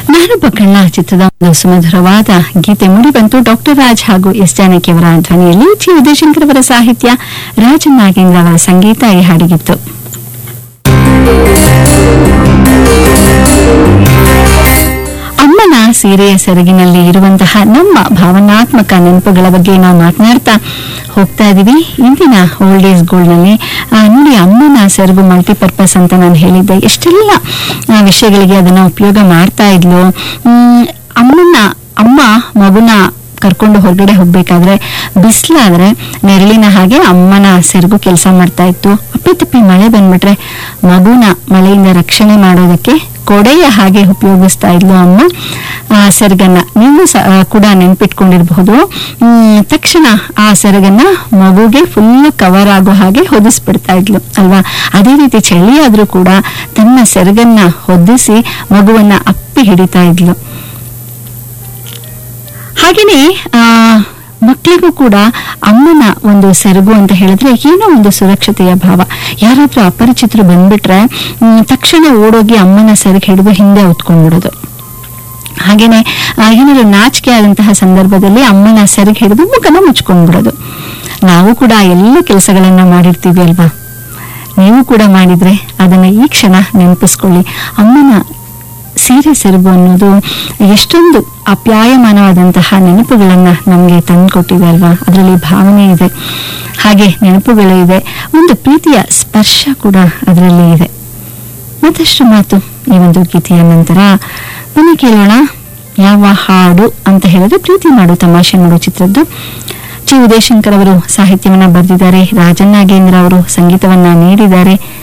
ನಾನೊಬ್ಬ ಕಳ್ಳ ಚಿತ್ರದ ಒಂದು ಸುಮಧುರವಾದ ಗೀತೆ ಮೂಡಿಬಂತು ಡಾಕ್ಟರ್ ರಾಜ್ ಹಾಗೂ ಎಸ್ ಜಾನಕಿ ಅವರ ಧ್ವನಿಯಲ್ಲಿ ಜಿ ಉದಯಶಂಕರ್ ಅವರ ಸಾಹಿತ್ಯ ರಾಜನ್ ನಾಗೇಂದ್ರ ಅವರ ಸಂಗೀತ ಈ ಹಾಡಿಗಿತ್ತು ಅಮ್ಮನ ಸೀರೆಯ ಸೆರಗಿನಲ್ಲಿ ಇರುವಂತಹ ನಮ್ಮ ಭಾವನಾತ್ಮಕ ನೆನಪುಗಳ ಬಗ್ಗೆ ನಾವು ಮಾತನಾಡ್ತಾ ಹೋಗ್ತಾ ಇದೀವಿ ಇಂದಿನ ಓಲ್ಡ್ ಏಜ್ ಗೋಲ್ಡ್ ನಲ್ಲಿ ಆ, ನೋಡಿ ಅಮ್ಮನ ಸೆರಗು ಮಲ್ಟಿಪರ್ಪಸ್ ಅಂತ ನಾನು ಹೇಳಿದ್ದೆ ಎಷ್ಟೆಲ್ಲ ಆ, ವಿಷಯಗಳಿಗೆ ಅದನ್ನ ಉಪಯೋಗ ಮಾಡ್ತಾ ಇದ್ಲು ಹ್ಮ್, ಅಮ್ಮನ ಅಮ್ಮ ಮಗುನ ಕರ್ಕೊಂಡು ಹೊರಗಡೆ ಹೋಗ್ಬೇಕಾದ್ರೆ ಬಿಸಿಲಾದ್ರೆ ನೆರಳಿನ ಹಾಗೆ ಅಮ್ಮನ ಸೆರಗು ಕೆಲಸ ಮಾಡ್ತಾ ಇತ್ತು ಅಪ್ಪಿತಪ್ಪಿ ಮಳೆ ಬಂದ್ಬಿಟ್ರೆ ಮಗುನ ಮಳೆಯಿಂದ ರಕ್ಷಣೆ ಮಾಡೋದಕ್ಕೆ ಕೊಡೆಯ ಹಾಗೆ ಉಪಯೋಗಿಸ್ತಾ ಇದ್ಲು ಅಮ್ಮ ಆ ಸೆರಗನ್ನ ನೀವು ಸ- ಆ, ಕೂಡ ನೆನ್ಪಿಟ್ಕೊಂಡಿರಬಹುದು ಹ್ಮ್, ತಕ್ಷಣ ಆ ಸೆರಗನ್ನ ಮಗುಗೆ ಫುಲ್ ಕವರ್ ಆಗೋ ಹಾಗೆ ಹೊದಿಸ್ಬಿಡ್ತಾ ಇದ್ಲು ಅಲ್ವಾ ಅದೇ ರೀತಿ ಚಳಿ ಆದ್ರೂ ಕೂಡ ತನ್ನ ಸೆರಗನ್ನ ಹೊದಿಸಿ ಮಗುವನ್ನ ಅಪ್ಪಿ ಹಿಡಿತಾ ಇದ್ಲು ಹಾಗೇನೆ ಆ ಮಕ್ಕಳಿಗೂ ಕೂಡ ಅಮ್ಮನ ಒಂದು ಸೆರಗು ಅಂತ ಹೇಳಿದ್ರೆ ಏನೋ ಒಂದು ಸುರಕ್ಷತೆಯ ಭಾವ ಯಾರಾದ್ರೂ ಅಪರಿಚಿತರು ಬಂದ್ಬಿಟ್ರೆ ಮ್, ತಕ್ಷಣ ಓಡೋಗಿ ಅಮ್ಮನ ಸೆರಗು ಹಿಡಿದು ಹಿಂದೆ ಹೊತ್ಕೊಂಡ್ಬಿಡೋದು ಹಾಗೇನೆ ಆ, ಏನಾದ್ರು ನಾಚಿಕೆ ಆದಂತಹ ಸಂದರ್ಭದಲ್ಲಿ ಅಮ್ಮನ ಸೆರಗು ಹಿಡಿದು ಮುಖನ ಮುಚ್ಕೊಂಡ್ಬಿಡೋದು ನಾವು ಕೂಡ ಆ ಎಲ್ಲ ಕೆಲಸಗಳನ್ನ ಮಾಡಿರ್ತೀವಿ ಅಲ್ವಾ ನೀವು ಕೂಡ ಮಾಡಿದ್ರೆ ಅದನ್ನ ಈ ಕ್ಷಣ ನೆನಪಿಸ್ಕೊಳ್ಳಿ ಅಮ್ಮನ ಸೀರೆ ಸೆರಗು ಅನ್ನೋದು ಎಷ್ಟೊಂದು ಅಪ್ಯಾಯಮಾನವಾದಂತಹ ನೆನಪುಗಳನ್ನ ನಮಗೆ ತಂದುಕೊಟ್ಟಿದೆ ಅಲ್ವಾ ಅದರಲ್ಲಿ ಭಾವನೆ ಇದೆ ಹಾಗೆ ನೆನಪುಗಳು ಇದೆ ಒಂದು ಪ್ರೀತಿಯ ಸ್ಪರ್ಶ ಕೂಡ ಅದರಲ್ಲಿ ಇದೆ ಮತ್ತಷ್ಟು ಮಾತು ಈ ಒಂದು ಗೀತೆಯ ನಂತರ ಬನ್ನಿ ಕೇಳೋಣ ಯಾವ ಹಾಡು ಅಂತ ಹೇಳಿದ್ರೆ ಪ್ರೀತಿ ಮಾಡು ತಮಾಷೆ ಮಾಡು ಚಿತ್ರದ್ದು ಜಿ ಉದಯಶಂಕರ್ ಅವರು ಸಾಹಿತ್ಯವನ್ನ ಬರೆದಿದ್ದಾರೆ ರಾಜನ್ ನಾಗೇಂದ್ರ ಅವರು ಸಂಗೀತವನ್ನ ನೀಡಿದ್ದಾರೆ